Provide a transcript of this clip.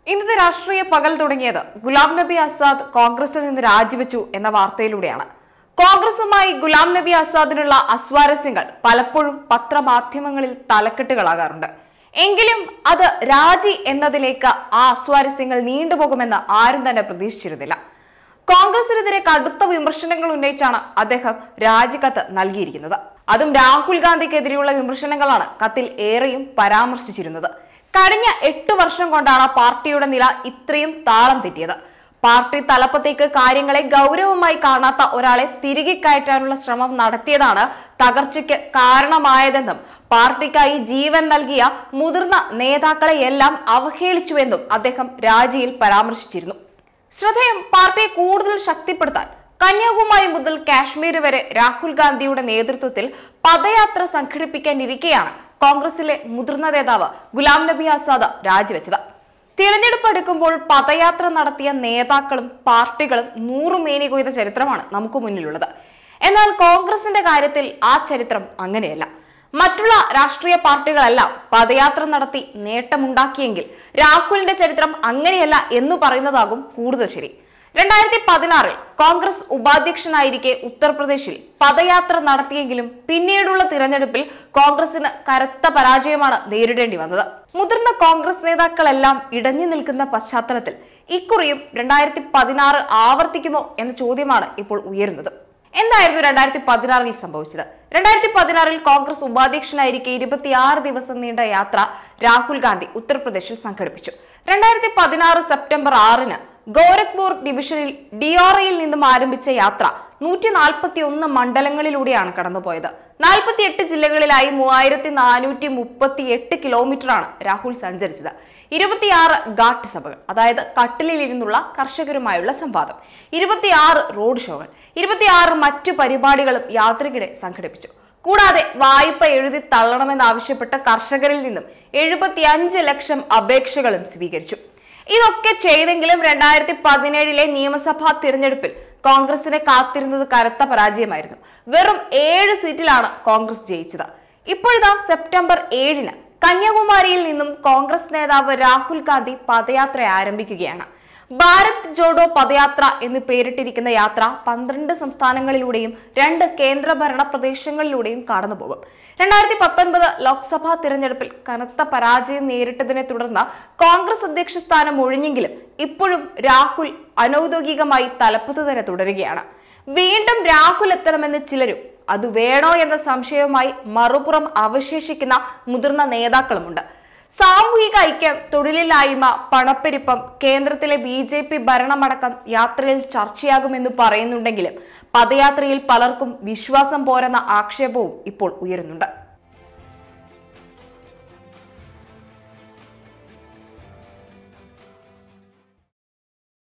ഇന്നത്തെ രാഷ്ട്രീയ പകൽ തുടങ്ങിയത് ഗുലാം നബി ആസാദ് കോൺഗ്രസിൽ നിന്ന് രാജിവെച്ചു എന്ന വാർത്തയിലൂടെയാണ് കോൺഗ്രസുമായി ഗുലാം നബി ആസാദിനുള്ള അസ്വാരസ്യങ്ങൾ പലപ്പോഴും പത്രമാധ്യമങ്ങളിൽ തലക്കെട്ടുകളാകാറുണ്ട് എങ്കിലും അത് രാജി എന്നതിലേക്ക് ആ അസ്വാരസ്യങ്ങൾ നീണ്ടുപോകുമെന്ന് ആരും തന്നെ പ്രതീക്ഷിച്ചിരുന്നില്ല കോൺഗ്രസിനെതിരെ കടുത്ത വിമർശനങ്ങൾ ഉന്നയിച്ചാണ് അദ്ദേഹം രാജിക്കത്ത് നൽകിയിരിക്കുന്നത് അതും രാഹുൽ ഗാന്ധിക്കെതിരെയുള്ള വിമർശനങ്ങളാണ് കത്തിൽ ഏറെയും പരാമർശിച്ചിരുന്നത് കഴിഞ്ഞ എട്ട് വർഷം കൊണ്ടാണ് പാർട്ടിയുടെ നില ഇത്രയും താളം തെറ്റിയത് പാർട്ടി തലപ്പത്തേക്ക് കാര്യങ്ങളെ ഗൗരവമായി കാണാത്ത ഒരാളെ തിരികെ കയറ്റാനുള്ള ശ്രമം നടത്തിയതാണ് തകർച്ചയ്ക്ക് കാരണമായതെന്നും പാർട്ടിക്കായി ജീവൻ നൽകിയ മുതിർന്ന നേതാക്കളെയെല്ലാം അവഹേളിച്ചുവെന്നും അദ്ദേഹം രാജിയിൽ പരാമർശിച്ചിരുന്നു ശ്രദ്ധേയം പാർട്ടിയെ കൂടുതൽ ശക്തിപ്പെടുത്താൻ കന്യാകുമാരി മുതൽ കാശ്മീർ വരെ രാഹുൽ ഗാന്ധിയുടെ നേതൃത്വത്തിൽ പദയാത്ര സംഘടിപ്പിക്കാനിരിക്കെയാണ് കോൺഗ്രസിലെ മുതിർന്ന നേതാവ് ഗുലാം നബി ആസാദ് രാജിവെച്ചത് തിരഞ്ഞെടുപ്പ് അടുക്കുമ്പോൾ പദയാത്ര നടത്തിയ നേതാക്കളും പാർട്ടികളും നൂറുമേനി കൊയ്ത ചരിത്രമാണ് നമുക്ക് മുന്നിലുള്ളത് എന്നാൽ കോൺഗ്രസിന്റെ കാര്യത്തിൽ ആ ചരിത്രം അങ്ങനെയല്ല മറ്റുള്ള രാഷ്ട്രീയ പാർട്ടികളെല്ലാം പദയാത്ര നടത്തി നേട്ടമുണ്ടാക്കിയെങ്കിൽ രാഹുലിന്റെ ചരിത്രം അങ്ങനെയല്ല എന്ന് പറയുന്നതാകും കൂടുതൽ ശരി രണ്ടായിരത്തി പതിനാറിൽ കോൺഗ്രസ് ഉപാധ്യക്ഷനായിരിക്കെ ഉത്തർപ്രദേശിൽ പദയാത്ര നടത്തിയെങ്കിലും പിന്നീടുള്ള തിരഞ്ഞെടുപ്പിൽ കോൺഗ്രസിന് കനത്ത പരാജയമാണ് നേരിടേണ്ടി വന്നത് മുതിർന്ന കോൺഗ്രസ് നേതാക്കളെല്ലാം ഇടഞ്ഞു നിൽക്കുന്ന പശ്ചാത്തലത്തിൽ ഇക്കുറിയും രണ്ടായിരത്തി പതിനാറ് ആവർത്തിക്കുമോ എന്ന ചോദ്യമാണ് ഇപ്പോൾ ഉയരുന്നത് എന്തായിരുന്നു രണ്ടായിരത്തി പതിനാറിൽ സംഭവിച്ചത് രണ്ടായിരത്തി പതിനാറിൽ കോൺഗ്രസ് ഉപാധ്യക്ഷനായിരിക്കെ ഇരുപത്തിയാറ് ദിവസം നീണ്ട യാത്ര രാഹുൽ ഗാന്ധി ഉത്തർപ്രദേശിൽ സംഘടിപ്പിച്ചു രണ്ടായിരത്തി പതിനാറ് സെപ്റ്റംബർ ആറിന് ഗോരഖ്പൂർ ഡിവിഷനിൽ ഡിയോറയിൽ നിന്നും ആരംഭിച്ച യാത്ര നൂറ്റി നാൽപ്പത്തി ഒന്ന് മണ്ഡലങ്ങളിലൂടെയാണ് കടന്നുപോയത് നാൽപ്പത്തി എട്ട് ജില്ലകളിലായി മൂവായിരത്തി നാനൂറ്റി മുപ്പത്തി എട്ട് കിലോമീറ്ററാണ് രാഹുൽ സഞ്ചരിച്ചത് ഇരുപത്തിയാറ് ഘാട്ട് സഭകൾ അതായത് കട്ടിലിരുന്നുള്ള കർഷകരുമായുള്ള സംവാദം ഇരുപത്തിയാറ് റോഡ് ഷോകൾ ഇരുപത്തിയാറ് മറ്റു പരിപാടികളും യാത്രയ്ക്കിടെ സംഘടിപ്പിച്ചു കൂടാതെ വായ്പ എഴുതി തള്ളണമെന്നാവശ്യപ്പെട്ട കർഷകരിൽ നിന്നും എഴുപത്തിയഞ്ച് ലക്ഷം അപേക്ഷകളും സ്വീകരിച്ചു ഇതൊക്കെ ചെയ്തെങ്കിലും രണ്ടായിരത്തി പതിനേഴിലെ നിയമസഭാ തിരഞ്ഞെടുപ്പിൽ കോൺഗ്രസിനെ കാത്തിരുന്നത് കനത്ത പരാജയമായിരുന്നു വെറും ഏഴ് സീറ്റിലാണ് കോൺഗ്രസ് ജയിച്ചത് ഇപ്പോഴിതാ സെപ്റ്റംബർ ഏഴിന് കന്യാകുമാരിയിൽ നിന്നും കോൺഗ്രസ് നേതാവ് രാഹുൽ ഗാന്ധി പദയാത്ര ആരംഭിക്കുകയാണ് ഭാരത് ജോഡോ പദയാത്ര എന്ന് പേരിട്ടിരിക്കുന്ന യാത്ര പന്ത്രണ്ട് സംസ്ഥാനങ്ങളിലൂടെയും രണ്ട് കേന്ദ്രഭരണ പ്രദേശങ്ങളിലൂടെയും കടന്നുപോകും രണ്ടായിരത്തി പത്തൊൻപത് ലോക്സഭാ തിരഞ്ഞെടുപ്പിൽ കനത്ത പരാജയം നേരിട്ടതിനെ തുടർന്ന് കോൺഗ്രസ് അധ്യക്ഷ സ്ഥാനം ഒഴിഞ്ഞെങ്കിലും ഇപ്പോഴും രാഹുൽ അനൌദ്യോഗികമായി തലപ്പത്ത് തന്നെ തുടരുകയാണ് വീണ്ടും രാഹുൽ എത്തണമെന്ന് ചിലരും അത് വേണോ എന്ന സംശയവുമായി മറുപുറം അവശേഷിക്കുന്ന മുതിർന്ന നേതാക്കളുമുണ്ട് സാമൂഹിക ഐക്യം തൊഴിലില്ലായ്മ പണപ്പെരുപ്പം കേന്ദ്രത്തിലെ ബി ജെ പി ഭരണമടക്കം യാത്രയിൽ ചർച്ചയാകുമെന്ന് പറയുന്നുണ്ടെങ്കിലും പദയാത്രയിൽ പലർക്കും വിശ്വാസം പോരെന്ന ആക്ഷേപവും ഇപ്പോൾ ഉയരുന്നുണ്ട്